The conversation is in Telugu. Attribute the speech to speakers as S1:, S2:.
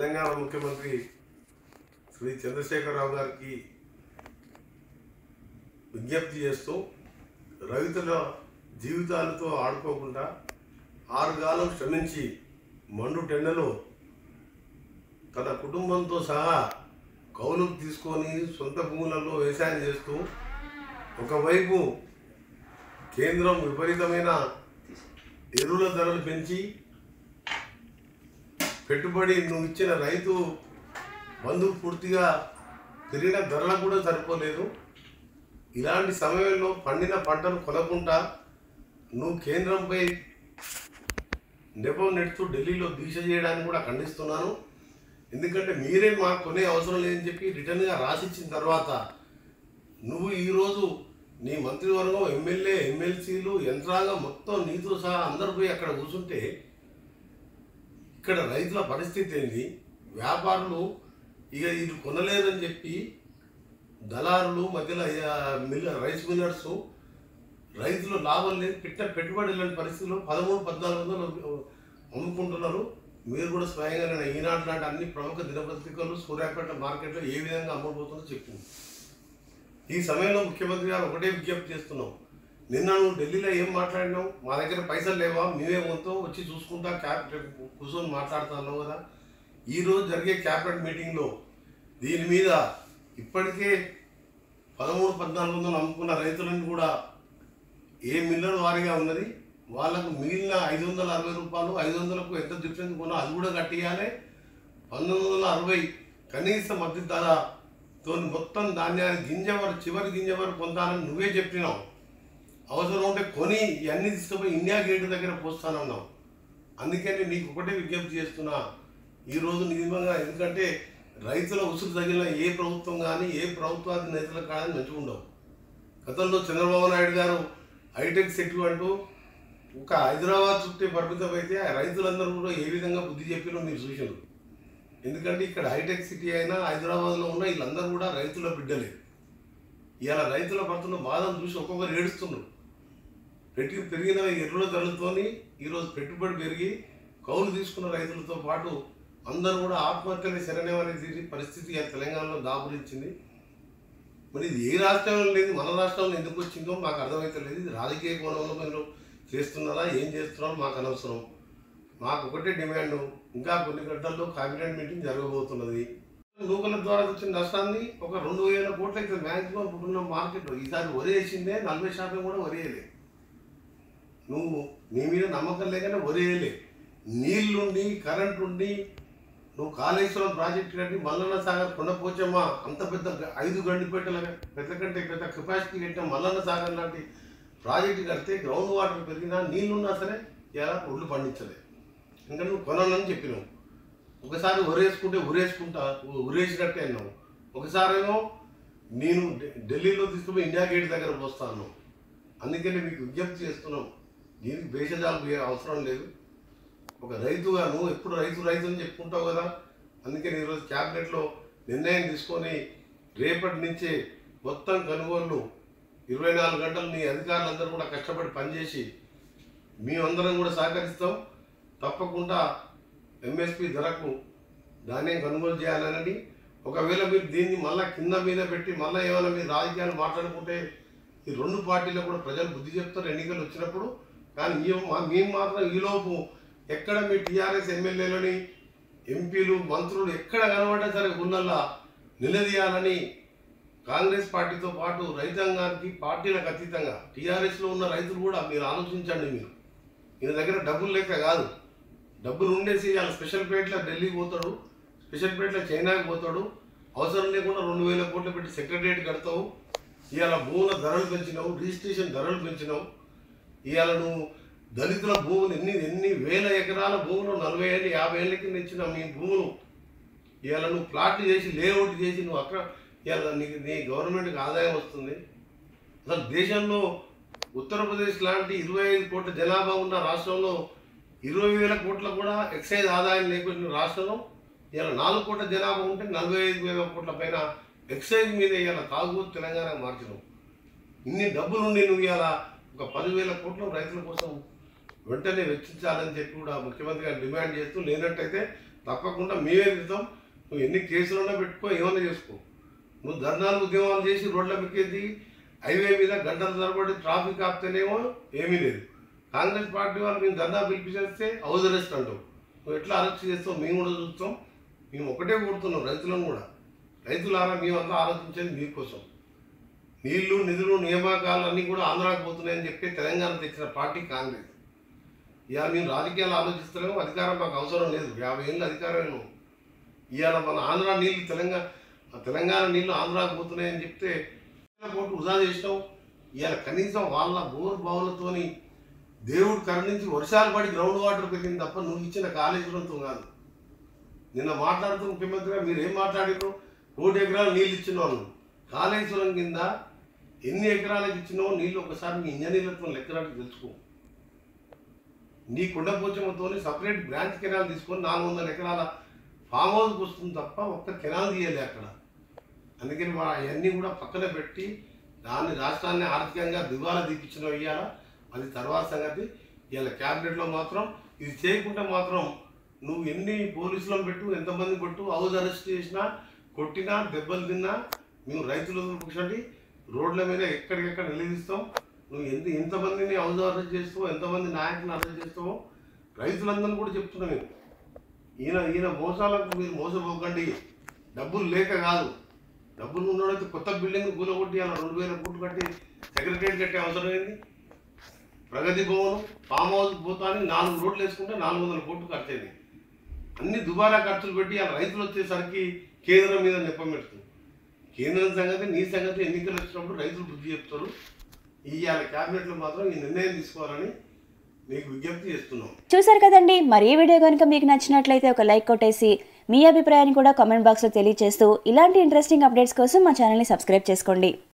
S1: తెలంగాణ ముఖ్యమంత్రి శ్రీ చంద్రశేఖరరావు గారికి విజ్ఞప్తి చేస్తూ రైతుల జీవితాలతో ఆడుకోకుండా ఆరుగాలం శ్రమించి మండు టెండలో తన కుటుంబంతో సహా కౌలుకు తీసుకొని సొంత భూములలో వ్యవసాయం చేస్తూ ఒకవైపు కేంద్రం విపరీతమైన ఎరువుల ధరలు పెంచి పెట్టుబడి నువ్వు ఇచ్చిన రైతు బంధు పూర్తిగా పెరిగిన ధరలకు కూడా సరిపోలేదు ఇలాంటి సమయంలో పండిన పంటను కొనకుండా నువ్వు కేంద్రంపై నెపం నెడుతూ ఢిల్లీలో దీక్ష చేయడానికి కూడా ఖండిస్తున్నాను ఎందుకంటే మీరే మాకు కొనే అవసరం లేదని చెప్పి రిటర్న్గా రాసిచ్చిన తర్వాత నువ్వు ఈరోజు నీ మంత్రివర్గం ఎమ్మెల్యే ఎమ్మెల్సీలు యంత్రాంగం మొత్తం నీతో సహా అందరు పోయి అక్కడ కూర్చుంటే ఇక్కడ రైతుల పరిస్థితి ఏంది వ్యాపారులు ఇక ఇది కొనలేదని చెప్పి దళారులు మధ్యలో ఆ, మిల్ రైస్ మిల్లర్స్ రైతులు లాభం లేదు పెట్టిన పెట్టుబడి లేని పరిస్థితుల్లో పదమూడు పద్నాలుగు వందలు అమ్ముకుంటున్నారు మీరు కూడా స్వయంగా నేను ఈనాడు లాంటి అన్ని ప్రముఖ దినపత్రికలు సూర్యాపేట మార్కెట్లో ఏ విధంగా అమ్మబోతుందో చెప్పింది ఈ సమయంలో ముఖ్యమంత్రి గారు ఒకటే విజ్ఞప్తి చేస్తున్నాం నిన్న నువ్వు ఢిల్లీలో ఏం మాట్లాడినావు మా దగ్గర పైసలు లేవా మేమే మొత్తం వచ్చి చూసుకుంటా క్యాబినెట్ కూర్చొని మాట్లాడుతున్నావు కదా ఈరోజు జరిగే క్యాబినెట్ మీటింగ్లో దీని మీద ఇప్పటికే పదమూడు పద్నాలుగు వందలు అమ్ముకున్న రైతులను కూడా ఏ మిల్లర్ వారిగా ఉన్నది వాళ్ళకు మిగిలిన ఐదు వందల అరవై రూపాయలు ఐదు వందలకు ఎంత డిఫరెన్స్ కొన్నా అది కూడా కట్టియాలి పంతొమ్మిది వందల అరవై కనీస మద్దతు ధరతో మొత్తం ధాన్యాన్ని గింజ వరకు చివరి గింజ వరకు పొందాలని నువ్వే చెప్పినావు అవసరం ఉంటే కొని ఇవన్నీ తీసుకుపోయి ఇండియా గేట్ దగ్గర పోస్తానన్నావు అందుకని నీకు ఒకటే విజ్ఞప్తి చేస్తున్నా ఈరోజు నిజంగా ఎందుకంటే రైతుల ఉసురు తగిలిన ఏ ప్రభుత్వం కానీ ఏ ప్రభుత్వాది నేతలకు కానీ మంచిగా ఉండవు గతంలో చంద్రబాబు నాయుడు గారు హైటెక్ సిటీ అంటూ ఒక హైదరాబాద్ చుట్టే పరిమితం అయితే ఆ రైతులందరూ కూడా ఏ విధంగా బుద్ధి చెప్పినో మీరు చూసారు ఎందుకంటే ఇక్కడ హైటెక్ సిటీ అయినా హైదరాబాద్లో ఉన్న వీళ్ళందరూ కూడా రైతుల బిడ్డలే ఇవాళ రైతుల పడుతున్న బాధను చూసి ఒక్కొక్కరు ఏడుస్తున్నారు పెట్టి పెరిగిన ఎరువుల ధరలతోని ఈరోజు పెట్టుబడి పెరిగి కౌలు తీసుకున్న రైతులతో పాటు అందరూ కూడా ఆత్మహత్యలు శరణ్యమనే పరిస్థితి ఇవాళ తెలంగాణలో దాపురించింది మరి ఇది ఏ రాష్ట్రంలో లేదు మన రాష్ట్రంలో ఎందుకు వచ్చిందో మాకు అర్థమైతలేదు ఇది రాజకీయ కోణంలో మీరు చేస్తున్నారా ఏం చేస్తున్నారో మాకు అనవసరం మాకు ఒకటే డిమాండ్ ఇంకా కొన్ని గంటల్లో కేబినెట్ మీటింగ్ జరగబోతున్నది నూకల ద్వారా వచ్చిన నష్టాన్ని ఒక రెండు వేల కోట్ల అయితే మ్యాక్సిమం ఇప్పుడున్న మార్కెట్ ఈసారి వరి వేసిందే నలభై శాతం కూడా వరి వేయలే నువ్వు నీ మీద నమ్మకం లేకనే వరి వేయలే నీళ్లుండి కరెంట్ ఉండి నువ్వు కాళేశ్వరం ప్రాజెక్ట్ కట్టి మల్లన్న సాగర్ కొండపోచమ్మ అంత పెద్ద గ- ఐదు గండిపేటల పెద్ద కంటే పెద్ద కెపాసిటీ కట్టిన మల్లన్న సాగర్ లాంటి ప్రాజెక్ట్ కడితే గ్రౌండ్ వాటర్ పెరిగినా నీళ్లున్నా సరే ఎలా ఒళ్ళు పండించలే ఇంకా నువ్వు కొనాలని చెప్పినావు ఒకసారి ఉరేసుకుంటే ఉరేసుకుంటా ఉ- ఉరేసినట్టే అన్నావు ఒకసారేమో నేను ఢి- ఢిల్లీలో తీసుకుపోయి ఇండియా గేట్ దగ్గర పోస్తాను అందుకని మీకు విజ్ఞప్తి చేస్తున్నాం దీనికి భేషజాలు పోయే అవసరం లేదు ఒక రైతుగా నువ్వు ఎప్పుడు రైతు రైతు అని చెప్పుకుంటావు కదా అందుకని ఈరోజు క్యాబినెట్లో నిర్ణయం తీసుకొని రేపటి నుంచే మొత్తం కొనుగోళ్ళు ఇరవై నాలుగు గంటలు నీ అధికారులందరూ కూడా కష్టపడి పనిచేసి మేమందరం కూడా సహకరిస్తాం తప్పకుండా ఎంఎస్పి ధరకు ధాన్యం కొనుగోలు చేయాలని ఒకవేళ మీరు దీన్ని మళ్ళీ కింద మీద పెట్టి మళ్ళీ ఏమైనా మీరు రాజకీయాలు మాట్లాడుకుంటే ఈ రెండు పార్టీలకు కూడా ప్రజలు బుద్ధి చెప్తారు ఎన్నికలు వచ్చినప్పుడు కానీ మేము మా- మేము మాత్రం ఈలోపు ఎక్కడ మీ టీఆర్ఎస్ ఎమ్మెల్యేలని ఎంపీలు మంత్రులు ఎక్కడ కనబడ్డా సరే ఉన్నల్లా నిలదీయాలని కాంగ్రెస్ పార్టీతో పాటు రైతాంగానికి పార్టీలకు అతీతంగా టీఆర్ఎస్లో ఉన్న రైతులు కూడా మీరు ఆలోచించండి మీరు ఈయన దగ్గర డబ్బులు లేక కాదు డబ్బులు ఉండేసి ఇవాళ స్పెషల్ ప్లేట్లో ఢిల్లీకి పోతాడు స్పెషల్ ప్లేట్లో చైనాకి పోతాడు అవసరం లేకుండా రెండు వేల కోట్లు పెట్టి సెక్రటరియట్ కడతావు ఇవాళ భూముల ధరలు పెంచినావు రిజిస్ట్రేషన్ ధరలు పెంచినావు ఇవాళ నువ్వు దళితుల భూములు ఎన్ని ఎన్ని వేల ఎకరాల భూములు నలభై ఏళ్ళు యాభై ఏళ్ళ కింద ఇచ్చిన మీ భూములు ఇవాళ నువ్వు ప్లాట్లు చేసి లేఅవుట్ చేసి నువ్వు అక్కడ ఇవాళ నీకు నీ గవర్నమెంట్కి ఆదాయం వస్తుంది అసలు దేశంలో ఉత్తరప్రదేశ్ లాంటి ఇరవై ఐదు కోట్ల జనాభా ఉన్న రాష్ట్రంలో ఇరవై వేల కోట్ల కూడా ఎక్సైజ్ ఆదాయం లేకుండా రాష్ట్రంలో ఇవాళ నాలుగు కోట్ల జనాభా ఉంటే నలభై ఐదు వేల కోట్ల పైన ఎక్సైజ్ మీద ఇవాళ తాగుబోతు తెలంగాణ మార్చినావు ఇన్ని డబ్బులు ఉండి నువ్వు ఇవాళ ఒక పదివేల కోట్ల రైతుల కోసం వెంటనే వెచ్చించాలని చెప్పి కూడా ముఖ్యమంత్రి గారు డిమాండ్ చేస్తూ లేనట్టయితే తప్పకుండా మేమే తిడతాం నువ్వు ఎన్ని కేసులున్నా పెట్టుకో ఏమన్నా చేసుకో నువ్వు ధర్నాలు ఉద్యమాలు చేసి రోడ్ల ఎక్కేది హైవే మీద గంటల తరబడి ట్రాఫిక్ ఆపితేనేమో ఏమీ లేదు కాంగ్రెస్ పార్టీ వాళ్ళు మేము ధర్నా పిలిపించేస్తే హౌస్ అరెస్ట్ అంటావు నువ్వు ఎట్లా అరెస్ట్ చేస్తావు మేము కూడా చూస్తాం మేము ఒకటే కొడుతున్నాం రైతులను కూడా రైతులారా మేమంతా ఆలోచించేది మీకోసం నీళ్లు నిధులు నియామకాలు అన్నీ కూడా ఆంధ్రాకి పోతున్నాయని చెప్పి తెలంగాణ తెచ్చిన పార్టీ కాంగ్రెస్ ఇవాళ మేము రాజకీయాలు ఆలోచిస్తలేము అధికారం మాకు అవసరం లేదు యాభై ఏళ్ళు అధికారం ఉన్నాం ఇవాళ మన ఆంధ్ర నీళ్ళు తెలంగాణ తెలంగాణ నీళ్ళు ఆంధ్రాకి పోతున్నాయని చెప్తే కోట్లు వృధా చేసినాం ఇవాళ కనీసం వాళ్ళ బోర్ బావులతోని దేవుడు కరుణించి వర్షాలు పడి గ్రౌండ్ వాటర్ పెరిగింది తప్ప నువ్వు ఇచ్చిన కాళేశ్వరంతో కాదు నిన్న మాట్లాడుతూ ముఖ్యమంత్రిగా మీరు ఏం మాట్లాడారు కోటి ఎకరాలు నీళ్ళు ఇచ్చిన వాళ్ళు కాళేశ్వరం కింద ఎన్ని ఎకరాలకు ఇచ్చినావో నీళ్ళు ఒకసారి మీ ఇంజనీర్లతో లెక్కనాటి తెలుసుకో నీ కుండపోచమ్మతో సపరేట్ బ్రాంచ్ కెనాల్ తీసుకొని నాలుగు వందల ఎకరాల ఫామ్ హౌస్కి వస్తుంది తప్ప ఒక్క కెనాల్ తీయాలి అక్కడ అందుకని మా అవన్నీ కూడా పక్కన పెట్టి దాన్ని రాష్ట్రాన్ని ఆర్థికంగా దివాలా తీపించిన ఇయ్యాల అది తర్వాత సంగతి ఇవాళ క్యాబినెట్లో మాత్రం ఇది చేయకుండా మాత్రం నువ్వు ఎన్ని పోలీసులను పెట్టు ఎంతమంది పెట్టు హౌస్ అరెస్ట్ చేసినా కొట్టినా దెబ్బలు తిన్నా మేము రైతులు కూర్చోండి రోడ్ల మీద ఎక్కడికెక్కడ నిలదీస్తాం నువ్వు ఎంత ఎంతమందిని హౌస్ అరెస్ట్ చేస్తావో ఎంతమంది నాయకులను అరెస్ట్ చేస్తావో రైతులందరినీ కూడా చెప్తున్నా నేను ఈయన ఈయన మోసాలకు మీరు మోసపోకండి డబ్బులు లేక కాదు డబ్బులు ఉన్నోడైతే కొత్త బిల్డింగ్ కూలగొట్టి అలా రెండు వేల కోట్లు కట్టి సెక్రటరియట్ కట్టే అవసరం ఏంది ప్రగతి భవన్ ఫామ్ హౌస్ పోతాని నాలుగు రోడ్లు వేసుకుంటే నాలుగు వందల కోట్లు ఖర్చయింది అన్ని దుబారా ఖర్చులు పెట్టి ఆ రైతులు వచ్చేసరికి కేంద్రం మీద నెప్పం పెడుతుంది కేంద్రం సంగతి నీ సంగతి ఎన్నికలు వచ్చినప్పుడు రైతులు బుద్ధి చెప్తారు ఇవాళ క్యాబినెట్లో మాత్రం ఈ నిర్ణయం తీసుకోవాలని మీకు విజ్ఞప్తి చేస్తున్నాం
S2: చూసారు కదండి మరి ఈ వీడియో కనుక మీకు నచ్చినట్లయితే ఒక లైక్ కొట్టేసి మీ అభిప్రాయాన్ని కూడా కామెంట్ బాక్స్లో తెలియజేస్తూ ఇలాంటి ఇంట్రెస్టింగ్ అప్డేట్స్ కోసం మా ఛానల్ని సబ్స్క్రైబ్ చేసుకోండి